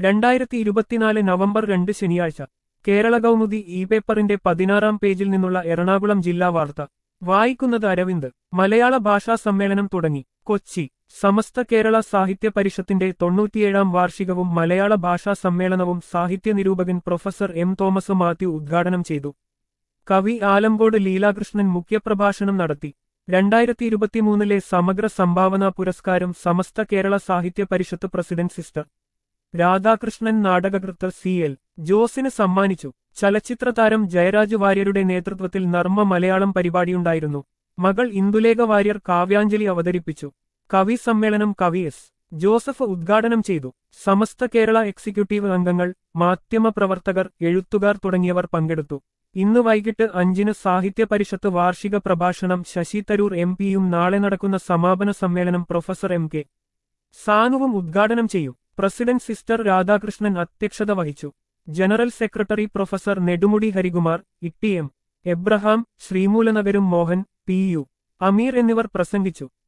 രണ്ടായിരത്തി ഇരുപത്തിനാല് നവംബർ രണ്ട് ശനിയാഴ്ച കേരള കൗമുദി ഇ പേപ്പറിന്റെ പതിനാറാം പേജിൽ നിന്നുള്ള എറണാകുളം ജില്ലാ വാർത്ത വായിക്കുന്നത് അരവിന്ദ് മലയാള ഭാഷാ സമ്മേളനം തുടങ്ങി കൊച്ചി സമസ്ത കേരള സാഹിത്യ പരിഷത്തിന്റെ തൊണ്ണൂറ്റിയേഴാം വാർഷികവും മലയാള ഭാഷാ സമ്മേളനവും സാഹിത്യ നിരൂപകൻ പ്രൊഫസർ എം തോമസ് മാത്യു ഉദ്ഘാടനം ചെയ്തു കവി ആലങ്കോട് ലീലാകൃഷ്ണൻ മുഖ്യപ്രഭാഷണം നടത്തി രണ്ടായിരത്തി ഇരുപത്തിമൂന്നിലെ സമഗ്ര സംഭാവന പുരസ്കാരം സമസ്ത കേരള സാഹിത്യ പരിഷത്ത് പ്രസിഡന്റ് സിസ്റ്റർ രാധാകൃഷ്ണൻ നാടകകൃത്ത് സി എൽ ജോസിന് സമ്മാനിച്ചു ചലച്ചിത്ര താരം ജയരാജ് വാര്യരുടെ നേതൃത്വത്തിൽ നർമ്മ മലയാളം പരിപാടിയുണ്ടായിരുന്നു മകൾ ഇന്ദുലേഖ വാര്യർ കാവ്യാഞ്ജലി അവതരിപ്പിച്ചു കവി സമ്മേളനം കവി എസ് ജോസഫ് ഉദ്ഘാടനം ചെയ്തു സമസ്ത കേരള എക്സിക്യൂട്ടീവ് അംഗങ്ങൾ മാധ്യമപ്രവർത്തകർ എഴുത്തുകാർ തുടങ്ങിയവർ പങ്കെടുത്തു ഇന്ന് വൈകിട്ട് അഞ്ചിന് സാഹിത്യ പരിഷത്ത് വാർഷിക പ്രഭാഷണം ശശി തരൂർ എം പിയും നാളെ നടക്കുന്ന സമാപന സമ്മേളനം പ്രൊഫസർ എം കെ സാനുവും ഉദ്ഘാടനം ചെയ്യും പ്രസിഡന്റ് സിസ്റ്റർ രാധാകൃഷ്ണൻ അധ്യക്ഷത വഹിച്ചു general secretary professor Nedumudi Harikumar Itty M Abraham Sreemoolanagaram Mohan P U Ameer എന്നിവർ പ്രസംഗിച്ചു